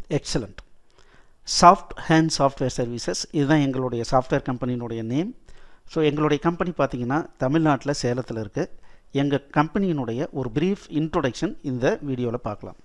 excellent soft hand software services இதுதான் எங்களுடைய software கம்பெனியினுடைய நேம் ஸோ எங்களுடைய கம்பெனி பார்த்தீங்கன்னா தமிழ்நாட்டில் சேலத்தில் இருக்குது எங்கள் கம்பெனியினுடைய ஒரு ப்ரீஃப் இன்ட்ரொடக்ஷன் இந்த வீடியோவில் பார்க்கலாம்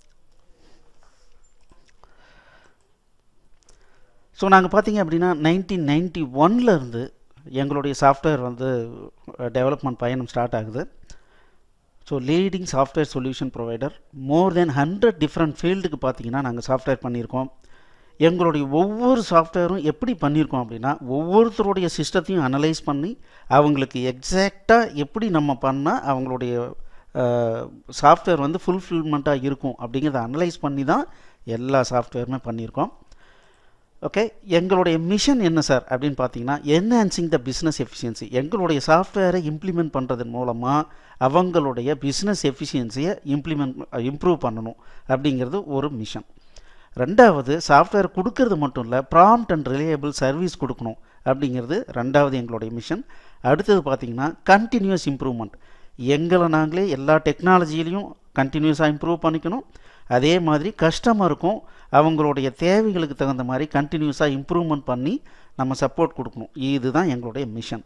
ஸோ நாங்கள் பார்த்தீங்க அப்படின்னா நைன்டீன் நைன்டி ஒன்லேருந்து எங்களுடைய சாஃப்ட்வேர் வந்து டெவலப்மெண்ட் பயணம் ஸ்டார்ட் ஆகுது so leading software solution provider more then hundred different ஃபீல்டுக்கு பார்த்தீங்கன்னா நாங்கள் சாஃப்ட்வேர் பண்ணியிருக்கோம் எங்களுடைய ஒவ்வொரு சாஃப்ட்வேரும் எப்படி பண்ணியிருக்கோம் அப்படின்னா ஒவ்வொருத்தருடைய சிஸ்டத்தையும் அனலைஸ் பண்ணி அவங்களுக்கு எக்ஸாக்டாக எப்படி நம்ம பண்ணால் அவங்களுடைய சாஃப்ட்வேர் வந்து ஃபுல்ஃபில்மெண்ட்டாக இருக்கும் அப்படிங்கிறத அனலைஸ் பண்ணி தான் எல்லா சாஃப்ட்வேருமே பண்ணியிருக்கோம் ஓகே எங்களுடைய மிஷன் என்ன சார் அப்படின்னு பார்த்தீங்கன்னா என்ஹான்சிங் த பிஸ்னஸ் எஃபிஷியன்சி எங்களுடைய சாஃப்ட்வேரை இம்ப்ளிமெண்ட் பண்ணுறதன் மூலமாக அவங்களுடைய பிஸ்னஸ் எஃபிஷியன்சியை இம்ப்ளிமெண்ட் இம்ப்ரூவ் பண்ணணும் அப்படிங்கிறது ஒரு மிஷன் ரெண்டாவது சாஃப்ட்வேர் கொடுக்கறது மட்டும் இல்லை ப்ராம்ப்ட் அண்ட் ரிலையபிள் சர்வீஸ் கொடுக்கணும் அப்படிங்கிறது ரெண்டாவது எங்களுடைய மிஷன் அடுத்தது பார்த்திங்கன்னா கண்டினியூஸ் இம்ப்ரூவ்மெண்ட் எங்களை நாங்களே எல்லா டெக்னாலஜிலையும் கண்டினியூஸாக இம்ப்ரூவ் பண்ணிக்கணும் அதே மாதிரி கஸ்டமருக்கும் அவங்களுடைய தேவைகளுக்கு தகுந்த மாதிரி கண்டினியூஸாக இம்ப்ரூவ்மெண்ட் பண்ணி நம்ம சப்போர்ட் கொடுக்கணும் இதுதான் எங்களுடைய மிஷன்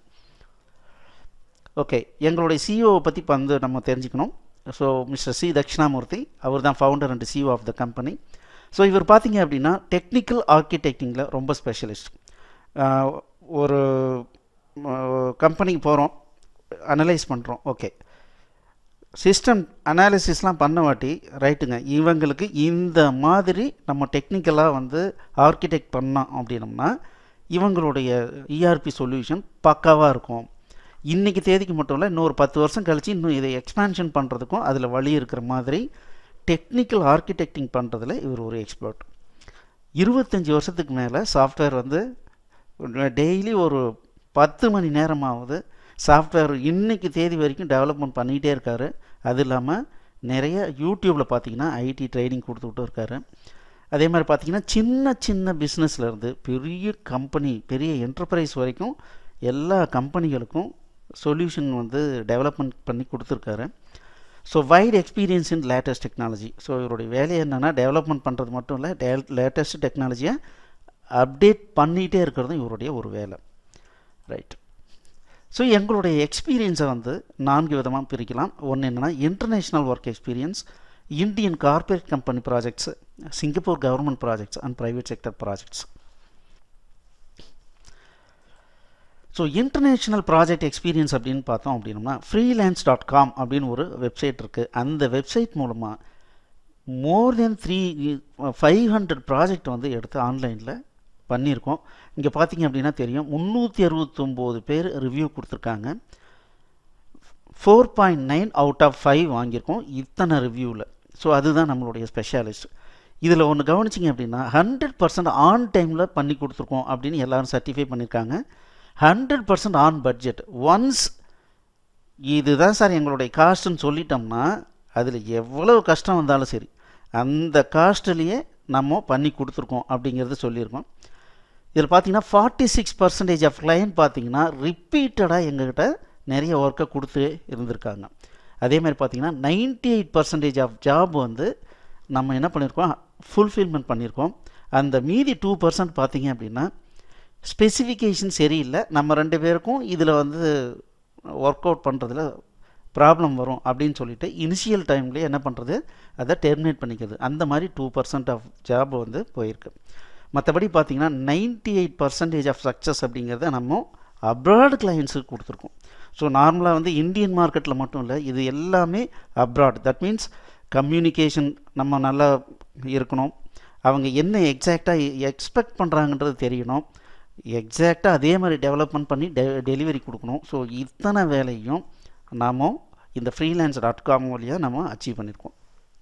ஓகே எங்களுடைய சிஓவை பற்றி இப்போ வந்து நம்ம தெரிஞ்சுக்கணும் ஸோ மிஸ்டர் சி தட்சிணாமூர்த்தி அவர் தான் founder and CEO of the company so இவர் பார்த்தீங்க அப்படின்னா டெக்னிக்கல் ஆர்கிடெக்டிங்கில் ரொம்ப ஸ்பெஷலிஸ்ட் ஒரு கம்பெனிக்கு போகிறோம் அனலைஸ் பண்ணுறோம் ஓகே சிஸ்டம் அனாலிசிஸ்லாம் பண்ண வாட்டி ரைட்டுங்க இவங்களுக்கு இந்த மாதிரி நம்ம டெக்னிக்கலாக வந்து ஆர்கிடெக்ட் பண்ணோம் அப்படின்னம்னா இவங்களுடைய இஆர்பி சொல்யூஷன் பக்காவாக இருக்கும் இன்றைக்கி தேதிக்கு மட்டும் இல்லை இன்னொரு பத்து வருஷம் கழித்து இன்னும் இதை எக்ஸ்பேன்ஷன் பண்ணுறதுக்கும் அதில் வழி இருக்கிற மாதிரி டெக்னிக்கல் ஆர்கிடெக்டிங் பண்ணுறதுல இவர் ஒரு எக்ஸ்பர்ட் இருபத்தஞ்சி வருஷத்துக்கு மேலே சாஃப்ட்வேர் வந்து டெய்லி ஒரு பத்து மணி நேரமாவது சாஃப்ட்வேர் இன்றைக்கி தேதி வரைக்கும் டெவலப்மெண்ட் பண்ணிகிட்டே இருக்கார் அது இல்லாமல் நிறைய யூடியூப்பில் பார்த்தீங்கன்னா ஐடி ட்ரைனிங் கொடுத்துக்கிட்டு இருக்கார் அதே மாதிரி பார்த்திங்கன்னா சின்ன சின்ன பிஸ்னஸ்லேருந்து பெரிய கம்பெனி பெரிய என்டர்பிரைஸ் வரைக்கும் எல்லா கம்பெனிகளுக்கும் சொல்யூஷன் வந்து டெவலப்மெண்ட் பண்ணி கொடுத்துருக்காரு so wide experience in latest technology so இவருடைய வேலை என்னென்னா டெவலப்மெண்ட் பண்ணுறது மட்டும் இல்லை டே லேட்டஸ்ட் டெக்னாலஜியை அப்டேட் பண்ணிகிட்டே இருக்கிறதும் இவருடைய ஒரு வேலை ரைட் ஸோ எங்களுடைய எக்ஸ்பீரியன்ஸை வந்து நான்கு விதமாக பிரிக்கலாம் ஒன்று என்னென்னா international work experience Indian corporate company projects Singapore government projects and private sector projects so international project experience அப்படின்னு பார்த்தோம் அப்படின்னோம்னா ஃப்ரீலான்ஸ் டாட் காம் அப்படின்னு ஒரு வெப்சைட் இருக்குது அந்த வெப்சைட் மூலமாக more then three five hundred project வந்து எடுத்து ஆன்லைனில் பண்ணியிருக்கோம் இங்கே பார்த்தீங்க அப்படின்னா தெரியும் முந்நூற்றி அறுபத்தொம்போது பேர் ரிவ்யூ கொடுத்துருக்காங்க four point nine out of five வாங்கியிருக்கோம் இத்தனை ரிவ்யூவில் ஸோ அதுதான் நம்மளுடைய ஸ்பெஷாலிஸ்ட் இதில் ஒன்று கவனிச்சிங்க அப்படின்னா ஹண்ட்ரட் பர்சன்ட் ஆன் டைமில் பண்ணி கொடுத்துருக்கோம் அப்படின்னு எல்லோரும் சர்டிஃபை பண்ணியிருக்காங்க hundred percent on budget once இதுதான் சார் எங்களுடைய காஸ்ட்டுன்னு சொல்லிட்டோம்னா அதில் எவ்வளோ கஷ்டம் வந்தாலும் சரி அந்த காஸ்ட்லேயே நம்ம பண்ணி கொடுத்துருக்கோம் அப்படிங்கிறது சொல்லியிருக்கோம் இதில் பார்த்தீங்கன்னா forty six percentage of client பார்த்தீங்கன்னா ரிப்பீட்டடாக எங்ககிட்ட நிறைய ஒர்க்கை கொடுத்து இருந்திருக்காங்க அதே மாதிரி பார்த்தீங்கன்னா ninety eight percentage of job வந்து நம்ம என்ன பண்ணியிருக்கோம் ஃபுல்ஃபில்மெண்ட் பண்ணியிருக்கோம் அந்த மீதி டூ பர்சன்ட் பார்த்தீங்க அப்படின்னா ஸ்பெசிஃபிகேஷன் சரியில்லை நம்ம ரெண்டு பேருக்கும் இதில் வந்து ஒர்க் அவுட் பண்ணுறதுல ப்ராப்ளம் வரும் அப்படின்னு சொல்லிட்டு இனிஷியல் டைம்லேயே என்ன பண்ணுறது அதை டெர்மினேட் பண்ணிக்கிறது அந்த மாதிரி டூ பர்சன்ட் ஆஃப் ஜாப் வந்து போயிருக்கு மற்றபடி பார்த்திங்கன்னா ninety eight percentage of success அப்படிங்கிறத நம்ம அப்ராட் கிளைண்ட்ஸுக்கு கொடுத்துருக்கோம் ஸோ நார்மலாக வந்து இந்தியன் மார்க்கெட்டில் மட்டும் இல்லை இது எல்லாமே அப்ராட் தட் மீன்ஸ் கம்யூனிகேஷன் நம்ம நல்லா இருக்கணும் அவங்க என்ன எக்ஸாக்டாக எக்ஸ்பெக்ட் பண்ணுறாங்கன்றது தெரியணும் எக்ஸாக்டாக அதே மாதிரி டெவலப்மெண்ட் பண்ணி டெ டெலிவரி கொடுக்கணும் ஸோ இத்தனை வேலையும் நாம் இந்த ஃப்ரீலான்ஸ் டாட் காம் வழியாக நம்ம அச்சீவ் பண்ணியிருக்கோம்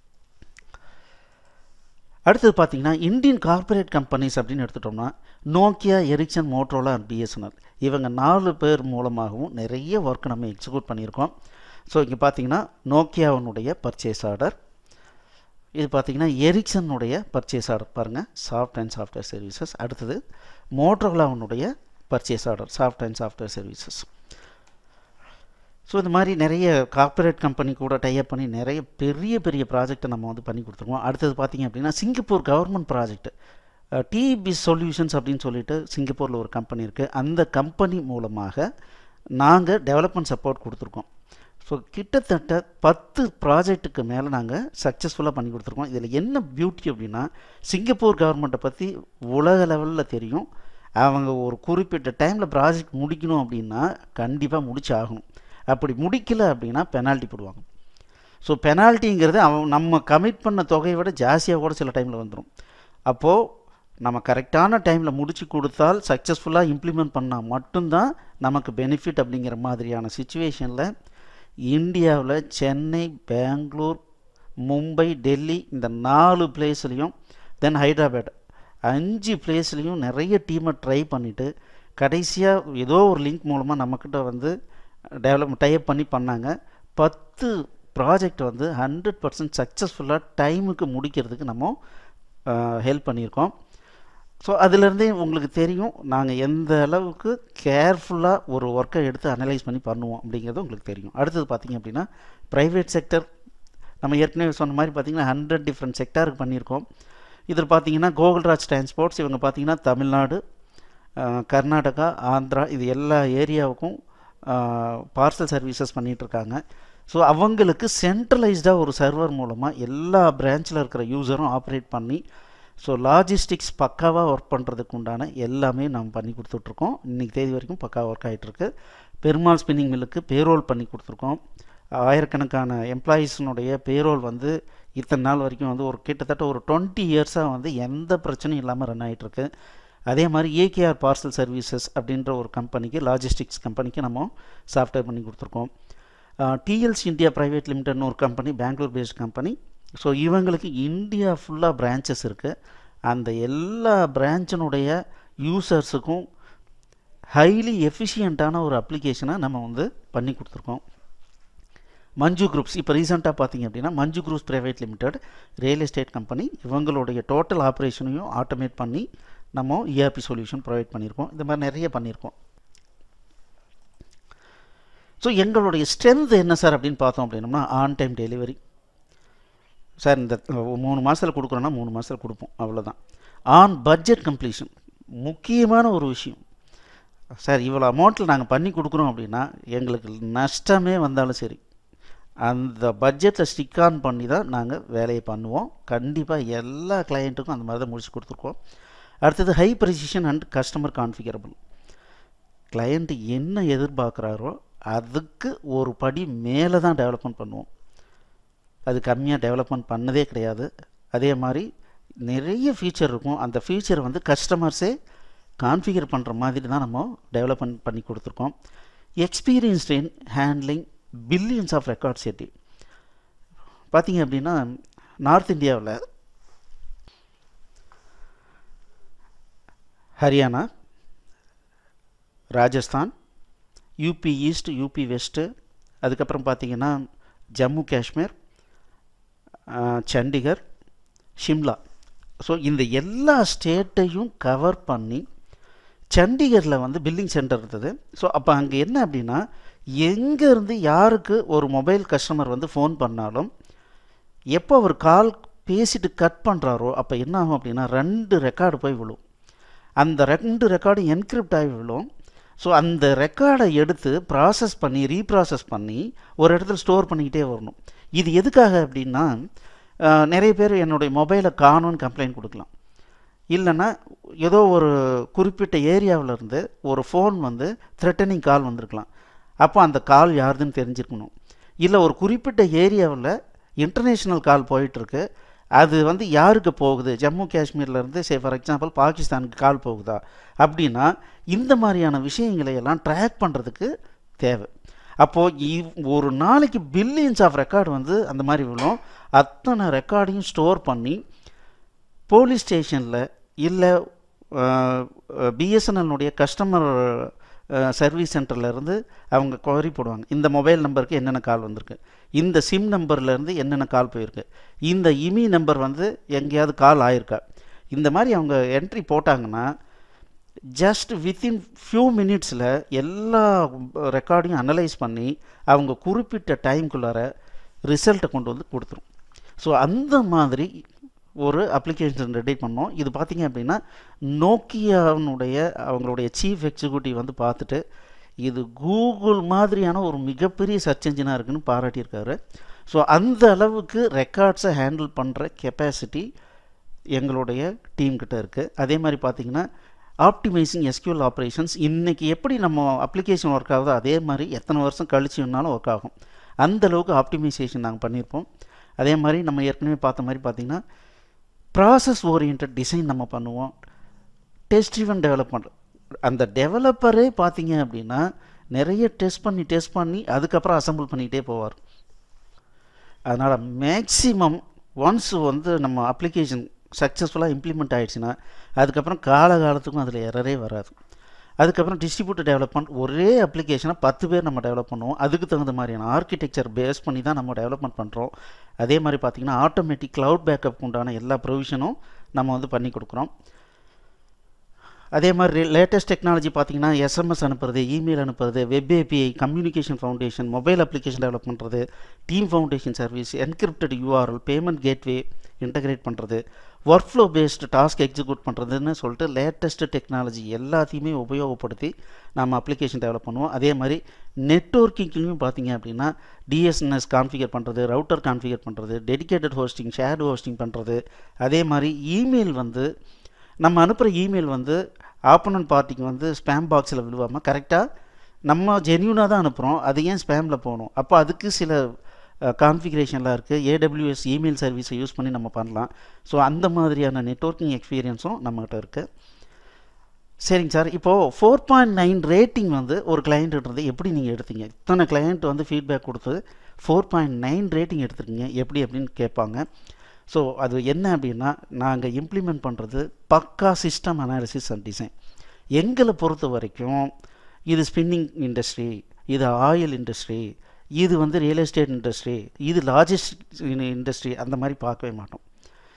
அடுத்தது பார்த்தீங்கன்னா இந்தியன் கார்ப்பரேட் கம்பெனிஸ் அப்படின்னு எடுத்துட்டோம்னா Nokia Ericsson Motorola and BSNL இவங்க நாலு பேர் மூலமாகவும் நிறைய ஒர்க் நம்ம எக்ஸிக்யூட் பண்ணியிருக்கோம் ஸோ இங்கே பார்த்தீங்கன்னா நோக்கியாவினுடைய பர்ச்சேஸ் ஆர்டர் இது பார்த்தீங்கன்னா எரிக்சனுடைய பர்ச்சேஸ் ஆர்டர் பாருங்கள் சாஃப்ட் அண்ட் சாஃப்ட்வேர் சர்வீசஸ் அடுத்தது மோட்ரோலாவினுடைய purchase order soft and software services so இந்த மாதிரி நிறைய கார்ப்பரேட் கம்பெனி கூட டைப் பண்ணி நிறைய பெரிய பெரிய ப்ராஜெக்டை நம்ம வந்து பண்ணி கொடுத்துருக்கோம் அடுத்தது பார்த்திங்க அப்படின்னா Singapore government project DB solutions அப்படின்னு சொல்லிட்டு சிங்கப்பூரில் ஒரு கம்பெனி இருக்குது அந்த கம்பெனி மூலமாக நாங்கள் டெவலப்மெண்ட் சப்போர்ட் கொடுத்துருக்கோம் ஸோ கிட்டத்தட்ட பத்து ப்ராஜெக்ட்டுக்கு மேலே நாங்கள் சக்ஸஸ்ஃபுல்லாக பண்ணி கொடுத்துருக்கோம் இதில் என்ன பியூட்டி அப்படின்னா சிங்கப்பூர் கவர்மெண்ட்டை பற்றி உலக லெவலில் தெரியும் அவங்க ஒரு குறிப்பிட்ட டைமில் ப்ராஜெக்ட் முடிக்கணும் அப்படின்னா கண்டிப்பாக முடிச்சு ஆகணும் அப்படி முடிக்கலை அப்படின்னா பெனால்ட்டி போடுவாங்க ஸோ பெனால்ட்டிங்கிறது அவன் நம்ம கமிட் பண்ண தொகையை விட ஜாஸ்தியாக கூட சில டைமில் வந்துடும் அப்போது நம்ம கரெக்டான டைமில் முடிச்சு கொடுத்தால் சக்ஸஸ்ஃபுல்லாக இம்ப்ளிமெண்ட் பண்ணால் மட்டும்தான் நமக்கு பெனிஃபிட் அப்படிங்கிற மாதிரியான சுச்சுவேஷனில் இந்தியாவில் சென்னை பெங்களூர் மும்பை டெல்லி இந்த நாலு பிளேஸ்லேயும் தென் ஹைதராபாத் அஞ்சு பிளேஸ்லேயும் நிறைய டீமை ட்ரை பண்ணிவிட்டு கடைசியாக ஏதோ ஒரு லிங்க் மூலமாக நம்மக்கிட்ட வந்து டெவலப் டைப் பண்ணி பண்ணாங்க பத்து ப்ராஜெக்ட் வந்து ஹண்ட்ரட் பர்சன்ட் சக்ஸஸ்ஃபுல்லாக டைமுக்கு முடிக்கிறதுக்கு நம்ம ஹெல்ப் பண்ணியிருக்கோம் ஸோ அதுலேருந்தே உங்களுக்கு தெரியும் நாங்கள் எந்த அளவுக்கு கேர்ஃபுல்லாக ஒரு ஒர்க்கை எடுத்து அனலைஸ் பண்ணி பண்ணுவோம் அப்படிங்கிறது உங்களுக்கு தெரியும் அடுத்தது பார்த்திங்க அப்படின்னா ப்ரைவேட் செக்டர் நம்ம ஏற்கனவே சொன்ன மாதிரி பார்த்திங்கன்னா ஹண்ட்ரட் டிஃப்ரெண்ட் செக்டாருக்கு பண்ணியிருக்கோம் இதில் பார்த்தீங்கன்னா கோகுல்ராஜ் டிரான்ஸ்போர்ட்ஸ் இவங்க பார்த்தீங்கன்னா தமிழ்நாடு கர்நாடகா ஆந்திரா இது எல்லா ஏரியாவுக்கும் பார்சல் சர்வீசஸ் பண்ணிகிட்ருக்காங்க ஸோ அவங்களுக்கு சென்ட்ரலைஸ்டாக ஒரு சர்வர் மூலமாக எல்லா பிரான்ச்சில் இருக்கிற யூஸரும் ஆப்ரேட் பண்ணி ஸோ லாஜிஸ்டிக்ஸ் பக்காவாக ஒர்க் பண்ணுறதுக்கு உண்டான எல்லாமே நம்ம பண்ணி கொடுத்துட்ருக்கோம் இன்றைக்கி தேதி வரைக்கும் பக்காவாக ஒர்க் ஆகிட்டுருக்கு பெருமாள் ஸ்பின்னிங் மில்லுக்கு பேரோல் பண்ணி கொடுத்துருக்கோம் ஆயிரக்கணக்கான எம்ப்ளாயீஸினுடைய பேரோல் வந்து இத்தனை நாள் வரைக்கும் வந்து ஒரு கிட்டத்தட்ட ஒரு டுவெண்ட்டி இயர்ஸாக வந்து எந்த பிரச்சனையும் இல்லாமல் ரன் ஆகிட்டுருக்கு அதே மாதிரி ஏகேஆர் பார்சல் சர்வீசஸ் அப்படின்ற ஒரு கம்பெனிக்கு லாஜிஸ்டிக்ஸ் கம்பெனிக்கு நம்ம சாஃப்ட்வேர் பண்ணி கொடுத்துருக்கோம் டிஎல்ஸ் இந்தியா ப்ரைவேட் லிமிடெட்னு ஒரு company Bangalore based company so இவங்களுக்கு இந்தியா ஃபுல்லாக பிரான்ச்சஸ் இருக்குது அந்த எல்லா பிரான்ச்சினுடைய யூசர்ஸுக்கும் ஹைலி எஃபிஷியண்ட்டான ஒரு அப்ளிகேஷனை நம்ம வந்து பண்ணி கொடுத்துருக்கோம் மஞ்சு குரூப்ஸ் இப்போ ரீசெண்டாக பார்த்தீங்க அப்படின்னா Manju groups private limited real estate company இவங்களுடைய டோட்டல் ஆப்ரேஷனையும் ஆட்டோமேட் பண்ணி நம்ம இஆர்பி சொல்யூஷன் ப்ரொவைட் பண்ணியிருக்கோம் இந்த மாதிரி நிறைய பண்ணியிருக்கோம் ஸோ எங்களுடைய ஸ்ட்ரென்த் என்ன சார் அப்படின்னு பார்த்தோம் அப்படின்னம்னா ஆன் டைம் டெலிவரி சார் இந்த மூணு மாதத்தில் கொடுக்குறோன்னா மூணு மாதத்தில் கொடுப்போம் அவ்வளோதான் ஆன் பட்ஜெட் கம்ப்ளீஷன் முக்கியமான ஒரு விஷயம் சார் இவ்வளோ அமௌண்ட்டில் நாங்கள் பண்ணி கொடுக்குறோம் அப்படின்னா எங்களுக்கு நஷ்டமே வந்தாலும் சரி அந்த பட்ஜெட்டில் ஸ்டிக் ஆன் பண்ணி தான் நாங்கள் வேலையை பண்ணுவோம் கண்டிப்பாக எல்லா கிளையண்ட்டுக்கும் அந்த மாதிரி தான் முடிச்சு கொடுத்துருக்கோம் அடுத்தது high precision and customer configurable client என்ன எதிர்பார்க்குறாரோ அதுக்கு ஒரு படி மேலே தான் டெவலப்மெண்ட் பண்ணுவோம் அது கம்மியாக டெவலப்மெண்ட் பண்ணதே கிடையாது அதே மாதிரி நிறைய ஃபீச்சர் இருக்கும் அந்த ஃபீச்சரை வந்து கஸ்டமர்ஸே கான்ஃபிகர் பண்ணுற மாதிரி தான் நம்ம டெவலப்மெண்ட் பண்ணி கொடுத்துருக்கோம் experienced in handling billions of record செட்டி பார்த்தீங்க அப்படின்னா நார்த் இந்தியாவில் Haryana Rajasthan UP east UP west அதுக்கப்புறம் பார்த்தீங்கன்னா ஜம்மு காஷ்மீர் சண்டிகர் ஷிம்லா ஸோ இந்த எல்லா ஸ்டேட்டையும் கவர் பண்ணி சண்டிகரில் வந்து பில்லிங் சென்டர் இருந்தது ஸோ அப்போ அங்கே என்ன அப்படின்னா எங்கேருந்து யாருக்கு ஒரு மொபைல் கஸ்டமர் வந்து ஃபோன் பண்ணாலும் எப்போ அவர் கால் பேசிட்டு கட் பண்ணுறாரோ அப்போ என்ன ஆகும் அப்படின்னா ரெண்டு ரெக்கார்டு போய் விழும் அந்த ரெண்டு ரெக்கார்டும் என்கிரிப்ட் ஆகி விழும் ஸோ அந்த ரெக்கார்டை எடுத்து ப்ராசஸ் பண்ணி ரீப்ராசஸ் பண்ணி ஒரு இடத்துல ஸ்டோர் பண்ணிக்கிட்டே வரணும் இது எதுக்காக அப்படின்னா நிறைய பேர் என்னுடைய மொபைலை காணும்னு கம்ப்ளைண்ட் கொடுக்கலாம் இல்லைன்னா ஏதோ ஒரு குறிப்பிட்ட ஏரியாவில் இருந்து ஒரு ஃபோன் வந்து த்ரெட்டனிங் கால் வந்திருக்கலாம் அப்போ அந்த கால் யாருதுன்னு தெரிஞ்சிருக்கணும் இல்லை ஒரு குறிப்பிட்ட ஏரியாவில் இன்டர்நேஷ்னல் கால் போயிட்டுருக்கு அது வந்து யாருக்கு போகுது ஜம்மு காஷ்மீர்லேருந்து சே ஃபார் எக்ஸாம்பிள் பாகிஸ்தானுக்கு கால் போகுதா அப்படின்னா இந்த மாதிரியான விஷயங்களை எல்லாம் ட்ராக் பண்ணுறதுக்கு தேவை அப்போது ஒரு நாளைக்கு பில்லியன்ஸ் ஆஃப் ரெக்கார்டு வந்து அந்த மாதிரி விழும் அத்தனை ரெக்கார்டையும் ஸ்டோர் பண்ணி போலீஸ் ஸ்டேஷனில் இல்லை பிஎஸ்என்எல்னுடைய கஸ்டமர் சர்வீஸ் சென்டர்லேருந்து அவங்க குவரி போடுவாங்க இந்த மொபைல் நம்பருக்கு என்னென்ன கால் வந்திருக்கு இந்த சிம் நம்பர்லேருந்து என்னென்ன கால் போயிருக்கு இந்த இமி நம்பர் வந்து எங்கேயாவது கால் ஆயிருக்கா இந்த மாதிரி அவங்க என்ட்ரி போட்டாங்கன்னா ஜஸ்ட் வித்தின் ஃபியூ மினிட்ஸில் எல்லா ரெக்கார்டையும் அனலைஸ் பண்ணி அவங்க குறிப்பிட்ட டைம்குள்ளார ரிசல்ட்டை கொண்டு வந்து கொடுத்துரும் ஸோ அந்த மாதிரி ஒரு அப்ளிகேஷன் ரெடி பண்ணோம் இது பார்த்தீங்க அப்படின்னா நோக்கியாவுடைய அவங்களுடைய சீஃப் எக்ஸிக்யூட்டிவ் வந்து பார்த்துட்டு இது கூகுள் மாதிரியான ஒரு மிகப்பெரிய சர்ச் என்ஜினாக இருக்குன்னு பாராட்டியிருக்காரு ஸோ அந்த அளவுக்கு ரெக்கார்ட்ஸை ஹேண்டில் பண்ணுற கெப்பாசிட்டி எங்களுடைய டீம் கிட்ட இருக்குது அதே மாதிரி பார்த்தீங்கன்னா ஆப்டிமைசிங் எஸ்கியூஎல் ஆப்ரேஷன்ஸ் இன்றைக்கி எப்படி நம்ம அப்ளிகேஷன் ஒர்க் ஆகுதோ அதே மாதிரி எத்தனை வருஷம் கழிச்சு வேணாலும் ஒர்க் ஆகும் அந்த அளவுக்கு ஆப்டிமைசேஷன் நாங்கள் பண்ணியிருப்போம் அதே மாதிரி நம்ம ஏற்கனவே பார்த்த மாதிரி பார்த்திங்கன்னா ப்ராசஸ் ஓரியன்ட் டிசைன் நம்ம பண்ணுவோம் டெஸ்ட் ட்ரிவன் டெவலப்மெண்ட் அந்த டெவலப்பரே பார்த்தீங்க அப்படின்னா நிறைய டெஸ்ட் பண்ணி டெஸ்ட் பண்ணி அதுக்கப்புறம் அசம்பிள் பண்ணிகிட்டே போவார் அதனால் மேக்ஸிமம் ஒன்ஸ் வந்து நம்ம அப்ளிகேஷன் சக்ஸஸ்ஃபுல்லாக இம்ப்ளிமெண்ட் ஆகிடுச்சுன்னா அதுக்கப்புறம் காலகாலத்துக்கும் அதில் எரரே வராது அதுக்கப்புறம் டிஸ்ட்ரிபியூட்டர் டெவலப்மெண்ட் ஒரே அப்ளிகேஷனை பத்து பேர் நம்ம டெவலப் பண்ணுவோம் அதுக்கு தகுந்த மாதிரியான ஆர்கிடெக்சர் பேஸ் பண்ணி தான் நம்ம டெவலப்மெண்ட் பண்ணுறோம் அதே மாதிரி பார்த்திங்கன்னா ஆட்டோமேட்டிக் க்ளவுட் பேக்கப் உண்டான எல்லா ப்ரொவிஷனும் நம்ம வந்து பண்ணி கொடுக்குறோம் அதே மாதிரி லேட்டஸ்ட் டெக்னாலஜி பார்த்தீங்கன்னா எஸ்எம்எஸ் அனுப்புறது இமெயில் அனுப்புறது web API communication foundation mobile application develop பண்ணுறது team foundation service encrypted URL payment gateway integrate பண்ணுறது work flow based task execute பண்ணுறதுன்னு சொல்லிட்டு லேட்டஸ்ட்டு டெக்னாலஜி எல்லாத்தையுமே உபயோகப்படுத்தி நம்ம அப்ளிகேஷன் டெவலப் பண்ணுவோம் அதே மாதிரி நெட்ஒர்க்கிங்லையும் பார்த்தீங்க அப்படின்னா டிஎஸ்என்எஸ் கான்ஃபிகர் பண்ணுறது ரவுட்டர் கான்ஃபிகர் பண்ணுறது டெடிக்கேட்டட் ஹோஸ்டிங் ஷேர்டு ஹோஸ்டிங் பண்ணுறது அதே மாதிரி இமெயில் வந்து நம்ம அனுப்புகிற இமெயில் வந்து ஆப்போனன்ட் பார்ட்டிக்கு வந்து ஸ்பேம் பாக்ஸில் விழுவாமல் கரெக்டாக நம்ம ஜென்யூனாக தான் அனுப்புகிறோம் அது ஏன் ஸ்பேமில் போகணும் அப்போ அதுக்கு சில கான்ஃபிகரேஷன்லாம் இருக்குது ஏடபிள்யூஎஸ் இமெயில் சர்வீஸை யூஸ் பண்ணி நம்ம பண்ணலாம் ஸோ அந்த மாதிரியான நெட்ஒர்க்கிங் எக்ஸ்பீரியன்ஸும் நம்மகிட்ட இருக்குது சரிங்க சார் இப்போது ஃபோர் பாயிண்ட் நைன் ரேட்டிங் வந்து ஒரு கிளைண்ட்ன்றது எப்படி நீங்கள் எடுத்தீங்க இத்தனை கிளைண்ட் வந்து ஃபீட்பேக் கொடுத்து ஃபோர் பாயிண்ட் நைன் ரேட்டிங் எடுத்துருக்கீங்க எப்படி அப்படின்னு கேட்பாங்க ஸோ அது என்ன அப்படின்னா நாங்கள் இம்ப்ளிமெண்ட் பண்ணுறது பக்கா சிஸ்டம் அனாலிசிஸ் அண்ட் டிசைன் எங்களை பொறுத்த வரைக்கும் இது ஸ்பின்னிங் இண்டஸ்ட்ரி இது ஆயில் இண்டஸ்ட்ரி இது வந்து ரியல் எஸ்டேட் இண்டஸ்ட்ரி இது லாஜிஸ்டிக் இண்டஸ்ட்ரி அந்த மாதிரி பார்க்கவே மாட்டோம்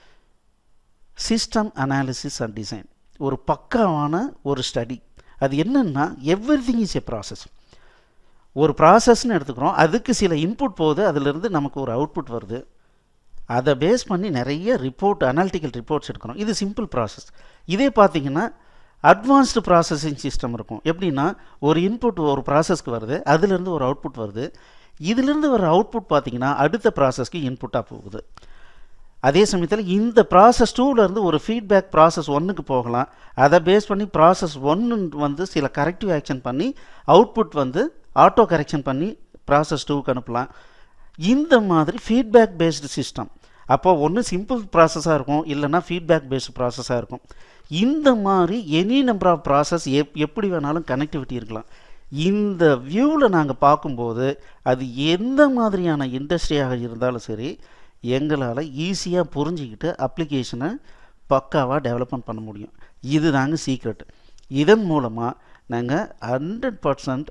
சிஸ்டம் அனாலிசிஸ் அண்ட் டிசைன் ஒரு பக்காவான ஒரு ஸ்டடி அது என்னென்னா everything is a process ஒரு ப்ராசஸ்ன்னு எடுத்துக்கிறோம் அதுக்கு சில இன்புட் போகுது அதிலிருந்து நமக்கு ஒரு அவுட்புட் வருது அதை பேஸ் பண்ணி நிறைய ரிப்போர்ட் அனாலிட்டிக்கல் ரிப்போர்ட்ஸ் எடுக்கிறோம் இது சிம்பிள் ப்ராசஸ் இதே பார்த்தீங்கன்னா அட்வான்ஸ்டு ப்ராசஸிங் சிஸ்டம் இருக்கும் எப்படின்னா ஒரு இன்புட் ஒரு ப்ராசஸ்க்கு வருது அதுலேருந்து ஒரு அவுட்புட் வருது இதிலிருந்து வர அவுட்புட் பார்த்தீங்கன்னா அடுத்த ப்ராசஸ்க்கு இன்புட்டாக போகுது அதே சமயத்தில் இந்த ப்ராசஸ் டூவிலேருந்து ஒரு ஃபீட்பேக் ப்ராசஸ் ஒன்றுக்கு போகலாம் அதை பேஸ் பண்ணி ப்ராசஸ் ஒன்று வந்து சில கரெக்டிவ் ஆக்ஷன் பண்ணி அவுட்புட் வந்து ஆட்டோ கரெக்ஷன் பண்ணி ப்ராசஸ் டூவுக்கு அனுப்பலாம் இந்த மாதிரி ஃபீட்பேக் பேஸ்டு சிஸ்டம் அப்போ ஒன்று சிம்பிள் ப்ராசஸாக இருக்கும் இல்லைன்னா ஃபீட்பேக் பேஸ்டு ப்ராசஸாக இருக்கும் இந்த மாதிரி எனி நம்பர் ஆஃப் ப்ராசஸ் எப் எப்படி வேணாலும் கனெக்டிவிட்டி இருக்கலாம் இந்த வியூவில் நாங்கள் பார்க்கும்போது அது எந்த மாதிரியான இண்டஸ்ட்ரியாக இருந்தாலும் சரி எங்களால் ஈஸியாக புரிஞ்சிக்கிட்டு அப்ளிகேஷனை பக்காவாக டெவலப்மெண்ட் பண்ண முடியும் இது தாங்க சீக்ரெட் இதன் மூலமாக நாங்கள் ஹண்ட்ரட் பர்சன்ட்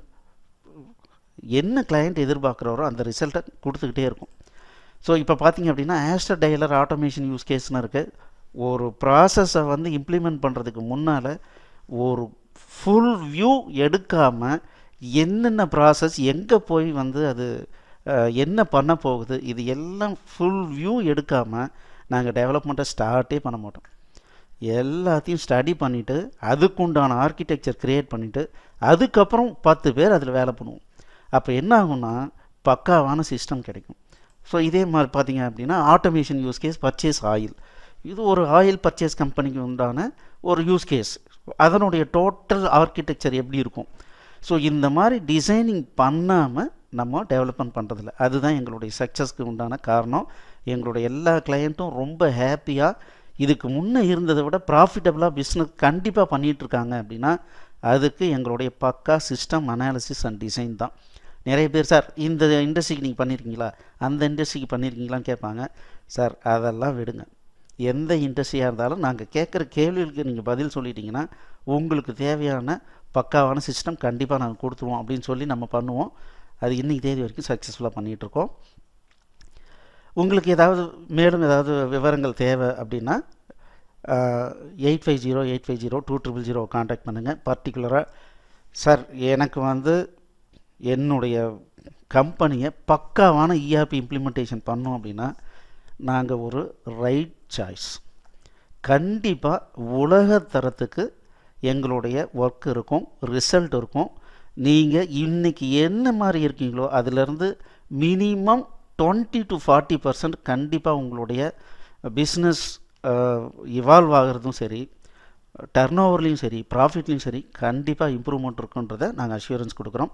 என்ன கிளையண்ட் எதிர்பார்க்குறாரோ அந்த ரிசல்ட்டை கொடுத்துக்கிட்டே இருக்கும் ஸோ இப்போ பார்த்தீங்க அப்படின்னா ஆஸ்டர் டெய்லர் ஆட்டோமேஷன் யூஸ் கேஸ்னு இருக்குது ஒரு ப்ராசஸை வந்து இம்ப்ளிமெண்ட் பண்ணுறதுக்கு முன்னால் ஒரு ஃபுல் வியூ எடுக்காமல் என்னென்ன ப்ராசஸ் எங்கே போய் வந்து அது என்ன பண்ண போகுது இது எல்லாம் ஃபுல் வியூ எடுக்காமல் நாங்கள் டெவலப்மெண்ட்டை ஸ்டார்ட்டே பண்ண மாட்டோம் எல்லாத்தையும் ஸ்டடி பண்ணிவிட்டு அதுக்குண்டான ஆர்கிடெக்சர் க்ரியேட் பண்ணிவிட்டு அதுக்கப்புறம் பத்து பேர் அதில் வேலை பண்ணுவோம் அப்போ என்ன ஆகும்னா பக்காவான சிஸ்டம் கிடைக்கும் ஸோ இதே மாதிரி பார்த்தீங்க அப்படின்னா automation use case purchase oil இது ஒரு ஆயில் பர்ச்சேஸ் கம்பெனிக்கு உண்டான ஒரு யூஸ் கேஸ் அதனுடைய டோட்டல் ஆர்கிடெக்சர் எப்படி இருக்கும் ஸோ இந்த மாதிரி டிசைனிங் பண்ணாமல் நம்ம டெவலப்மெண்ட் பண்ணுறதில்ல அதுதான் எங்களுடைய சக்ஸஸ்க்கு உண்டான காரணம் எங்களுடைய எல்லா கிளையண்ட்டும் ரொம்ப ஹாப்பியாக இதுக்கு முன்னே இருந்ததை விட ப்ராஃபிட்டபுளாக பிஸ்னஸ் கண்டிப்பாக பண்ணிகிட்ருக்காங்க அப்படின்னா அதுக்கு எங்களுடைய பக்கா சிஸ்டம் அனாலிசிஸ் அண்ட் டிசைன் தான் நிறைய பேர் சார் இந்த இண்டஸ்ட்ரிக்கு நீங்கள் பண்ணியிருக்கீங்களா அந்த இண்டஸ்ட்ரிக்கு பண்ணியிருக்கீங்களான்னு கேட்பாங்க சார் அதெல்லாம் விடுங்க எந்த இண்டஸ்ட்ரியாக இருந்தாலும் நாங்கள் கேட்குற கேள்விகளுக்கு நீங்கள் பதில் சொல்லிட்டீங்கன்னா உங்களுக்கு தேவையான பக்காவான சிஸ்டம் கண்டிப்பாக நாங்கள் கொடுத்துருவோம் அப்படின்னு சொல்லி நம்ம பண்ணுவோம் அது இன்றைக்கி தேதி வரைக்கும் சக்ஸஸ்ஃபுல்லாக பண்ணிகிட்ருக்கோம் உங்களுக்கு ஏதாவது மேலும் ஏதாவது விவரங்கள் தேவை அப்படின்னா eight five zero eight five zero two triple zero contact பண்ணுங்கள் பர்டிகுலராக சார் எனக்கு வந்து என்னுடைய கம்பெனியை பக்காவான இஆர்பி இம்ப்ளிமெண்டேஷன் பண்ணோம் அப்படின்னா நாங்கள் ஒரு ரைட் சாய்ஸ் கண்டிப்பாக உலக தரத்துக்கு எங்களுடைய ஒர்க் இருக்கும் ரிசல்ட் இருக்கும் நீங்கள் இன்றைக்கி என்ன மாதிரி இருக்கீங்களோ அதிலிருந்து minimum twenty to forty percent கண்டிப்பாக உங்களுடைய பிஸ்னஸ் இவால்வ் ஆகிறதும் சரி டர்ன் ஓவர்லேயும் சரி ப்ராஃபிட்லேயும் சரி கண்டிப்பாக இம்ப்ரூவ்மெண்ட் இருக்குன்றதை நாங்கள் அஷூரன்ஸ் கொடுக்குறோம்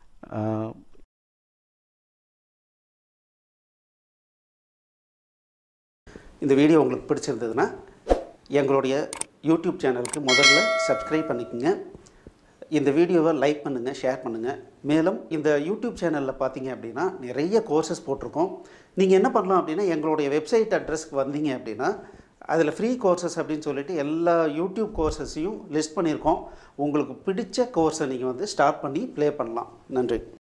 இந்த வீடியோ உங்களுக்கு பிடிச்சிருந்ததுன்னா எங்களுடைய யூடியூப் சேனலுக்கு முதல்ல சப்ஸ்கிரைப் பண்ணிக்கோங்க இந்த வீடியோவை லைக் பண்ணுங்கள் ஷேர் பண்ணுங்கள் மேலும் இந்த யூடியூப் சேனலில் பார்த்தீங்க அப்படின்னா நிறைய கோர்சஸ் போட்டிருக்கோம் நீங்கள் என்ன பண்ணலாம் அப்படின்னா எங்களுடைய வெப்சைட் அட்ரஸ்க்கு வந்தீங்க அப்படின்னா அதில் ஃப்ரீ கோர்சஸ் அப்படின்னு சொல்லிட்டு எல்லா யூடியூப் கோர்சஸையும் லிஸ்ட் பண்ணியிருக்கோம் உங்களுக்கு பிடிச்ச கோர்ஸை நீங்கள் வந்து ஸ்டார்ட் பண்ணி ப்ளே பண்ணலாம் நன்றி